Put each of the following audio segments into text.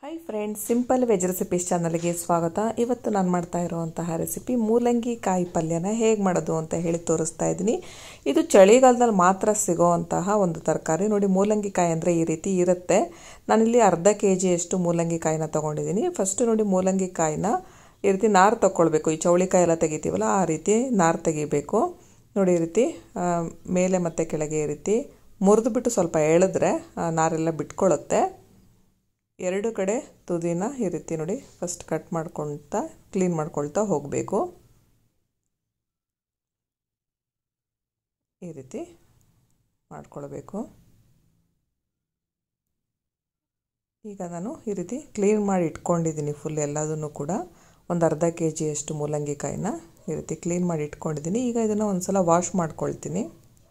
hi friends simple veg recipes ಚಾನಲ್ಗೆ ಸ್ವಾಗತ ಇವತ್ತು ನಾನು ಮಾಡ್ತಾ ಇರುವಂತಹ ರೆಸಿಪಿ ಮೂಲಂಗಿ ಕಾಯಿ ಪಲ್ಯನ ಹೇಗೆ ಮಾಡೋದು ಅಂತ ಹೇಳಿ ತೋರಿಸ್ತಾ ಇದ್ದೀನಿ ಇದು ಚಳಿಗಾಲದಲ್ಲಿ ಮಾತ್ರ ಸಿಗೋವಂತಹ ಒಂದು ತರಕಾರಿ ನೋಡಿ ಮೂಲಂಗಿ ಕಾಯಿ ಅಂದರೆ ಈ ರೀತಿ ಇರುತ್ತೆ ನಾನಿಲ್ಲಿ ಅರ್ಧ ಕೆ ಜಿಯಷ್ಟು ಮೂಲಂಗಿ ಕಾಯಿನ ತೊಗೊಂಡಿದ್ದೀನಿ ಫಸ್ಟು ನೋಡಿ ಮೂಲಂಗಿ ಕಾಯಿನ ಈ ರೀತಿ ನಾರು ತಗೊಳ್ಬೇಕು ಈ ಚೌಳಿಕಾಯಿ ಎಲ್ಲ ತೆಗಿತೀವಲ್ಲ ಆ ರೀತಿ ನಾರು ತೆಗಿಬೇಕು ನೋಡಿ ಈ ರೀತಿ ಮೇಲೆ ಮತ್ತು ಕೆಳಗೆ ಈ ರೀತಿ ಮುರಿದುಬಿಟ್ಟು ಸ್ವಲ್ಪ ಎಳೆದ್ರೆ ನಾರೆಲ್ಲ ಬಿಟ್ಕೊಳ್ಳುತ್ತೆ ಎರಡು ಕಡೆ ತುದಿನ ಈ ರೀತಿ ನೋಡಿ ಫಸ್ಟ್ ಕಟ್ ಮಾಡ್ಕೊಳ್ತಾ ಕ್ಲೀನ್ ಮಾಡ್ಕೊಳ್ತಾ ಹೋಗಬೇಕು ಈ ರೀತಿ ಮಾಡ್ಕೊಳ್ಬೇಕು ಈಗ ನಾನು ಈ ರೀತಿ ಕ್ಲೀನ್ ಮಾಡಿ ಇಟ್ಕೊಂಡಿದ್ದೀನಿ ಫುಲ್ ಎಲ್ಲದನ್ನು ಕೂಡ ಒಂದು ಅರ್ಧ ಕೆ ಜಿಯಷ್ಟು ಮೂಲಂಗಿ ಕಾಯಿನ ಈ ರೀತಿ ಕ್ಲೀನ್ ಮಾಡಿ ಇಟ್ಕೊಂಡಿದ್ದೀನಿ ಈಗ ಇದನ್ನು ಒಂದು ಸಲ ವಾಶ್ ಮಾಡ್ಕೊಳ್ತೀನಿ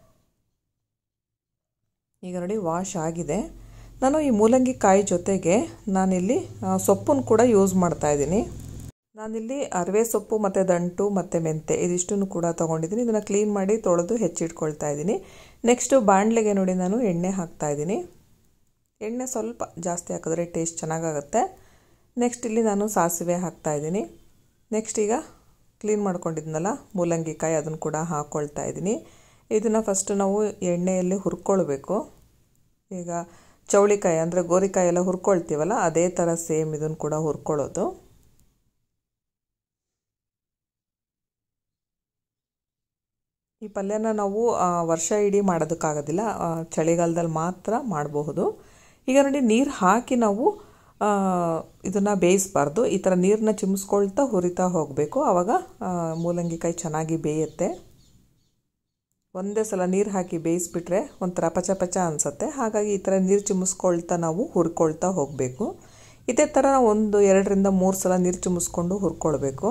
ಈಗ ನೋಡಿ ವಾಶ್ ಆಗಿದೆ ನಾನು ಈ ಮೂಲಂಗಿ ಕಾಯಿ ಜೊತೆಗೆ ನಾನಿಲ್ಲಿ ಸೊಪ್ಪನ್ನು ಕೂಡ ಯೂಸ್ ಮಾಡ್ತಾ ಇದ್ದೀನಿ ನಾನಿಲ್ಲಿ ಅರವೆ ಸೊಪ್ಪು ಮತ್ತು ದಂಟು ಮತ್ತು ಮೆಂತೆ ಇದಿಷ್ಟನ್ನು ಕೂಡ ತೊಗೊಂಡಿದ್ದೀನಿ ಇದನ್ನು ಕ್ಲೀನ್ ಮಾಡಿ ತೊಳೆದು ಹೆಚ್ಚಿಟ್ಕೊಳ್ತಾ ಇದ್ದೀನಿ ನೆಕ್ಸ್ಟು ಬಾಣಲೆಗೆ ನೋಡಿ ನಾನು ಎಣ್ಣೆ ಹಾಕ್ತಾ ಇದ್ದೀನಿ ಎಣ್ಣೆ ಸ್ವಲ್ಪ ಜಾಸ್ತಿ ಹಾಕಿದ್ರೆ ಟೇಸ್ಟ್ ಚೆನ್ನಾಗಾಗುತ್ತೆ ನೆಕ್ಸ್ಟ್ ಇಲ್ಲಿ ನಾನು ಸಾಸಿವೆ ಹಾಕ್ತಾ ಇದ್ದೀನಿ ನೆಕ್ಸ್ಟ್ ಈಗ ಕ್ಲೀನ್ ಮಾಡ್ಕೊಂಡಿದ್ನಲ್ಲ ಮೂಲಂಗಿ ಕಾಯಿ ಅದನ್ನು ಕೂಡ ಹಾಕ್ಕೊಳ್ತಾ ಇದ್ದೀನಿ ಇದನ್ನು ಫಸ್ಟ್ ನಾವು ಎಣ್ಣೆಯಲ್ಲಿ ಹುರ್ಕೊಳ್ಬೇಕು ಈಗ ಚೌಳಿಕಾಯಿ ಅಂದರೆ ಗೋರಿಕಾಯಿ ಎಲ್ಲ ಹುರ್ಕೊಳ್ತೀವಲ್ಲ ಅದೇ ಥರ ಸೇಮ್ ಇದನ್ನು ಕೂಡ ಹುರ್ಕೊಳ್ಳೋದು ಈ ಪಲ್ಯನ ನಾವು ವರ್ಷ ಇಡೀ ಮಾಡೋದಕ್ಕಾಗೋದಿಲ್ಲ ಚಳಿಗಾಲದಲ್ಲಿ ಮಾತ್ರ ಮಾಡಬಹುದು ಈಗ ನೋಡಿ ನೀರು ಹಾಕಿ ನಾವು ಇದನ್ನು ಬೇಯಿಸಬಾರ್ದು ಈ ಥರ ನೀರನ್ನ ಚಿಮ್ಸ್ಕೊಳ್ತಾ ಹುರಿತಾ ಹೋಗಬೇಕು ಆವಾಗ ಮೂಲಂಗಿಕಾಯಿ ಚೆನ್ನಾಗಿ ಬೇಯುತ್ತೆ ಒಂದೇ ಸಲ ನೀರು ಹಾಕಿ ಬೇಯಿಸ್ಬಿಟ್ರೆ ಒಂಥರ ಪಚ ಪಚ ಅನಿಸುತ್ತೆ ಹಾಗಾಗಿ ಈ ಥರ ನೀರು ಚಿಮ್ಮಿಸ್ಕೊಳ್ತಾ ನಾವು ಹುರ್ಕೊಳ್ತಾ ಹೋಗಬೇಕು ಇದೇ ಥರ ನಾವು ಒಂದು ಎರಡರಿಂದ ಮೂರು ಸಲ ನೀರು ಚಿಮ್ಮಿಸ್ಕೊಂಡು ಹುರ್ಕೊಳ್ಬೇಕು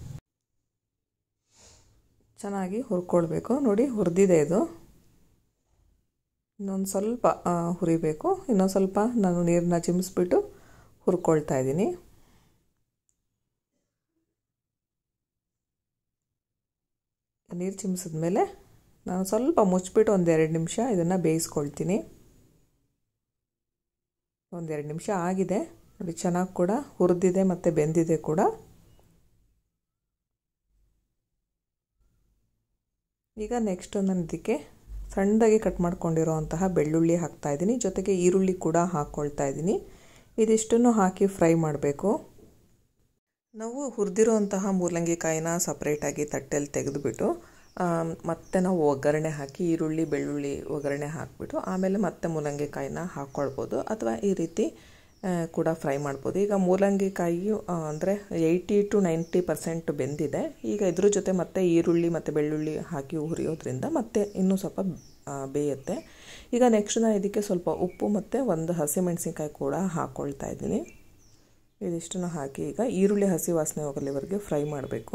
ಚೆನ್ನಾಗಿ ಹುರ್ಕೊಳ್ಬೇಕು ನೋಡಿ ಹುರಿದಿದೆ ಇದು ಇನ್ನೊಂದು ಸ್ವಲ್ಪ ಹುರಿಬೇಕು ಇನ್ನೊಂದು ಸ್ವಲ್ಪ ನಾನು ನೀರನ್ನ ಚಿಮ್ಮಿಸ್ಬಿಟ್ಟು ಹುರ್ಕೊಳ್ತಾ ಇದ್ದೀನಿ ನೀರು ಚಿಮ್ಮಿಸಿದ್ಮೇಲೆ ನಾನು ಸ್ವಲ್ಪ ಮುಚ್ಚಿಬಿಟ್ಟು ಒಂದೆರಡು ನಿಮಿಷ ಇದನ್ನು ಬೇಯಿಸ್ಕೊಳ್ತೀನಿ ಒಂದೆರಡು ನಿಮಿಷ ಆಗಿದೆ ನೋಡಿ ಚೆನ್ನಾಗಿ ಕೂಡ ಹುರಿದಿದೆ ಮತ್ತು ಬೆಂದಿದೆ ಕೂಡ ಈಗ ನೆಕ್ಸ್ಟ್ ನಾನು ಇದಕ್ಕೆ ಸಣ್ಣದಾಗಿ ಕಟ್ ಮಾಡ್ಕೊಂಡಿರೋವಂತಹ ಬೆಳ್ಳುಳ್ಳಿ ಹಾಕ್ತಾಯಿದ್ದೀನಿ ಜೊತೆಗೆ ಈರುಳ್ಳಿ ಕೂಡ ಹಾಕ್ಕೊಳ್ತಾ ಇದ್ದೀನಿ ಇದಿಷ್ಟನ್ನು ಹಾಕಿ ಫ್ರೈ ಮಾಡಬೇಕು ನಾವು ಹುರಿದಿರೋಂತಹ ಮೂಲಂಗಿ ಕಾಯಿನ ಸಪ್ರೇಟಾಗಿ ತಟ್ಟೆಯಲ್ಲಿ ತೆಗೆದುಬಿಟ್ಟು ಮತ್ತೆ ನಾವು ಒಗ್ಗರಣೆ ಹಾಕಿ ಈರುಳ್ಳಿ ಬೆಳ್ಳುಳ್ಳಿ ಒಗ್ಗರಣೆ ಹಾಕಿಬಿಟ್ಟು ಆಮೇಲೆ ಮತ್ತೆ ಮೂಲಂಗಿ ಕಾಯಿನ ಹಾಕ್ಕೊಳ್ಬೋದು ಅಥವಾ ಈ ರೀತಿ ಕೂಡ ಫ್ರೈ ಮಾಡ್ಬೋದು ಈಗ ಮೂಲಂಗಿ ಕಾಯಿಯು ಅಂದರೆ ಏಯ್ಟಿ ಟು ನೈಂಟಿ ಪರ್ಸೆಂಟ್ ಬೆಂದಿದೆ ಈಗ ಇದ್ರ ಜೊತೆ ಮತ್ತೆ ಈರುಳ್ಳಿ ಮತ್ತು ಬೆಳ್ಳುಳ್ಳಿ ಹಾಕಿ ಹುರಿಯೋದ್ರಿಂದ ಮತ್ತೆ ಇನ್ನೂ ಸ್ವಲ್ಪ ಬೇಯುತ್ತೆ ಈಗ ನೆಕ್ಸ್ಟ್ ನಾನು ಇದಕ್ಕೆ ಸ್ವಲ್ಪ ಉಪ್ಪು ಮತ್ತು ಒಂದು ಹಸಿಮೆಣಸಿನ್ಕಾಯಿ ಕೂಡ ಹಾಕ್ಕೊಳ್ತಾ ಇದ್ದೀನಿ ಇದಿಷ್ಟನ್ನು ಹಾಕಿ ಈಗ ಈರುಳ್ಳಿ ಹಸಿ ವಾಸನೆ ಹೋಗಲಿವರೆಗೆ ಫ್ರೈ ಮಾಡಬೇಕು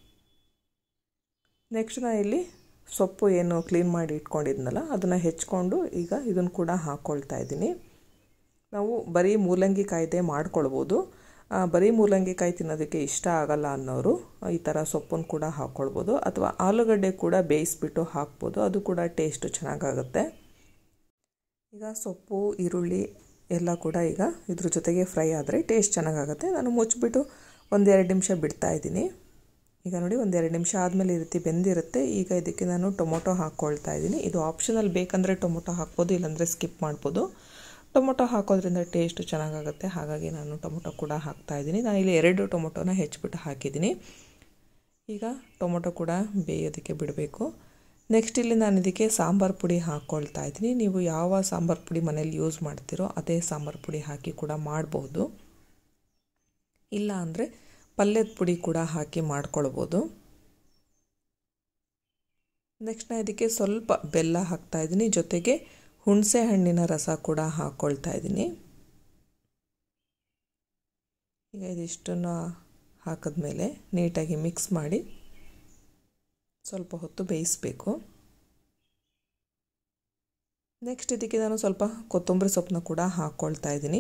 ನೆಕ್ಸ್ಟ್ ನಾನು ಇಲ್ಲಿ ಸೊಪ್ಪು ಏನು ಕ್ಲೀನ್ ಮಾಡಿ ಇಟ್ಕೊಂಡಿದ್ನಲ್ಲ ಅದನ್ನು ಹೆಚ್ಕೊಂಡು ಈಗ ಇದನ್ನು ಕೂಡ ಹಾಕ್ಕೊಳ್ತಾ ಇದ್ದೀನಿ ನಾವು ಬರೀ ಮೂಲಂಗಿ ಕಾಯ್ದೆ ಮಾಡ್ಕೊಳ್ಬೋದು ಬರೀ ಮೂಲಂಗಿ ಕಾಯಿ ತಿನ್ನೋದಕ್ಕೆ ಇಷ್ಟ ಆಗಲ್ಲ ಅನ್ನೋರು ಈ ಥರ ಸೊಪ್ಪನ್ನು ಕೂಡ ಹಾಕ್ಕೊಳ್ಬೋದು ಅಥವಾ ಆಲೂಗಡ್ಡೆ ಕೂಡ ಬೇಯಿಸ್ಬಿಟ್ಟು ಹಾಕ್ಬೋದು ಅದು ಕೂಡ ಟೇಸ್ಟು ಚೆನ್ನಾಗಾಗುತ್ತೆ ಈಗ ಸೊಪ್ಪು ಈರುಳ್ಳಿ ಎಲ್ಲ ಕೂಡ ಈಗ ಇದ್ರ ಜೊತೆಗೆ ಫ್ರೈ ಆದರೆ ಟೇಸ್ಟ್ ಚೆನ್ನಾಗಾಗುತ್ತೆ ನಾನು ಮುಚ್ಚಿಬಿಟ್ಟು ಒಂದೆರಡು ನಿಮಿಷ ಬಿಡ್ತಾ ಇದ್ದೀನಿ ಈಗ ನೋಡಿ ಒಂದೆರಡು ನಿಮಿಷ ಆದಮೇಲೆ ಈ ರೀತಿ ಬೆಂದಿರುತ್ತೆ ಈಗ ಇದಕ್ಕೆ ನಾನು ಟೊಮೊಟೊ ಹಾಕ್ಕೊಳ್ತಾ ಇದ್ದೀನಿ ಇದು ಆಪ್ಷನಲ್ ಬೇಕಂದರೆ ಟೊಮೊಟೊ ಹಾಕ್ಬೋದು ಇಲ್ಲಾಂದರೆ ಸ್ಕಿಪ್ ಮಾಡ್ಬೋದು ಟೊಮೊಟೊ ಹಾಕೋದ್ರಿಂದ ಟೇಸ್ಟ್ ಚೆನ್ನಾಗಾಗುತ್ತೆ ಹಾಗಾಗಿ ನಾನು ಟೊಮೊಟೊ ಕೂಡ ಹಾಕ್ತಾ ಇದ್ದೀನಿ ನಾನು ಇಲ್ಲಿ ಎರಡು ಟೊಮೊಟೊನ ಹೆಚ್ಚಿಬಿಟ್ಟು ಹಾಕಿದ್ದೀನಿ ಈಗ ಟೊಮೊಟೊ ಕೂಡ ಬೇಯೋದಕ್ಕೆ ಬಿಡಬೇಕು ನೆಕ್ಸ್ಟ್ ಇಲ್ಲಿ ನಾನು ಇದಕ್ಕೆ ಸಾಂಬಾರು ಪುಡಿ ಹಾಕ್ಕೊಳ್ತಾ ಇದ್ದೀನಿ ನೀವು ಯಾವ ಸಾಂಬಾರು ಪುಡಿ ಮನೇಲಿ ಯೂಸ್ ಮಾಡ್ತೀರೋ ಅದೇ ಸಾಂಬಾರು ಪುಡಿ ಹಾಕಿ ಕೂಡ ಮಾಡ್ಬೋದು ಇಲ್ಲ ಅಂದರೆ ಪಲ್ಯದ ಪುಡಿ ಕೂಡ ಹಾಕಿ ಮಾಡ್ಕೊಳ್ಬೋದು ನೆಕ್ಸ್ಟ್ ನಾನು ಇದಕ್ಕೆ ಸ್ವಲ್ಪ ಬೆಲ್ಲ ಹಾಕ್ತಾ ಇದ್ದೀನಿ ಜೊತೆಗೆ ಹುಣಸೆ ಹಣ್ಣಿನ ರಸ ಕೂಡ ಹಾಕ್ಕೊಳ್ತಾ ಇದ್ದೀನಿ ಈಗ ಇದಿಷ್ಟನ್ನು ಹಾಕಿದ್ಮೇಲೆ ನೀಟಾಗಿ ಮಿಕ್ಸ್ ಮಾಡಿ ಸ್ವಲ್ಪ ಹೊತ್ತು ಬೇಯಿಸಬೇಕು ನೆಕ್ಸ್ಟ್ ಇದಕ್ಕೆ ನಾನು ಸ್ವಲ್ಪ ಕೊತ್ತಂಬರಿ ಸೊಪ್ಪನ್ನ ಕೂಡ ಹಾಕ್ಕೊಳ್ತಾ ಇದ್ದೀನಿ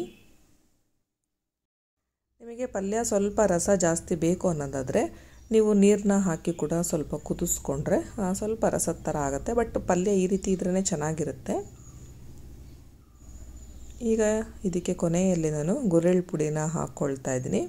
ನಿಮಗೆ ಪಲ್ಯ ಸ್ವಲ್ಪ ರಸ ಜಾಸ್ತಿ ಬೇಕು ಅನ್ನೋದಾದರೆ ನೀವು ನೀರನ್ನ ಹಾಕಿ ಕೂಡ ಸ್ವಲ್ಪ ಕುದಿಸ್ಕೊಂಡ್ರೆ ಸ್ವಲ್ಪ ರಸದ ಥರ ಆಗುತ್ತೆ ಬಟ್ ಪಲ್ಯ ಈ ರೀತಿ ಇದ್ರೇ ಚೆನ್ನಾಗಿರುತ್ತೆ ಈಗ ಇದಕ್ಕೆ ಕೊನೆಯಲ್ಲಿ ನಾನು ಗುರೆಳ್ಳು ಪುಡಿನ ಹಾಕ್ಕೊಳ್ತಾ ಇದ್ದೀನಿ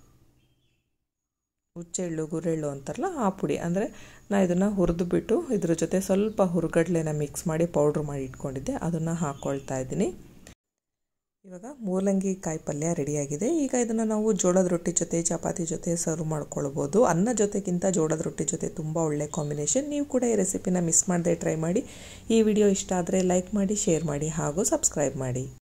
ಹುಚ್ಚೆಳ್ಳು ಗುರೆಳ್ಳು ಅಂತಾರಲ್ಲ ಆ ಪುಡಿ ಅಂದರೆ ನಾ ಇದನ್ನು ಹುರಿದು ಬಿಟ್ಟು ಇದ್ರ ಜೊತೆ ಸ್ವಲ್ಪ ಹುರುಗಡ್ಲೆನ ಮಿಕ್ಸ್ ಮಾಡಿ ಪೌಡ್ರ್ ಮಾಡಿ ಇಟ್ಕೊಂಡಿದ್ದೆ ಅದನ್ನು ಹಾಕ್ಕೊಳ್ತಾ ಇದ್ದೀನಿ ಇವಾಗ ಮೂಲಂಗಿ ಕಾಯಿ ಪಲ್ಯ ರೆಡಿಯಾಗಿದೆ ಈಗ ಇದನ್ನು ನಾವು ಜೋಳದ ರೊಟ್ಟಿ ಜೊತೆ ಚಪಾತಿ ಜೊತೆ ಸರ್ವ್ ಮಾಡ್ಕೊಳ್ಬೋದು ಅನ್ನ ಜೊತೆಗಿಂತ ಜೋಳದ ರೊಟ್ಟಿ ಜೊತೆ ತುಂಬ ಒಳ್ಳೆ ಕಾಂಬಿನೇಷನ್ ನೀವು ಕೂಡ ಈ ರೆಸಿಪಿನ ಮಿಸ್ ಮಾಡದೆ ಟ್ರೈ ಮಾಡಿ ಈ ವಿಡಿಯೋ ಇಷ್ಟ ಆದರೆ ಲೈಕ್ ಮಾಡಿ ಶೇರ್ ಮಾಡಿ ಹಾಗೂ ಸಬ್ಸ್ಕ್ರೈಬ್ ಮಾಡಿ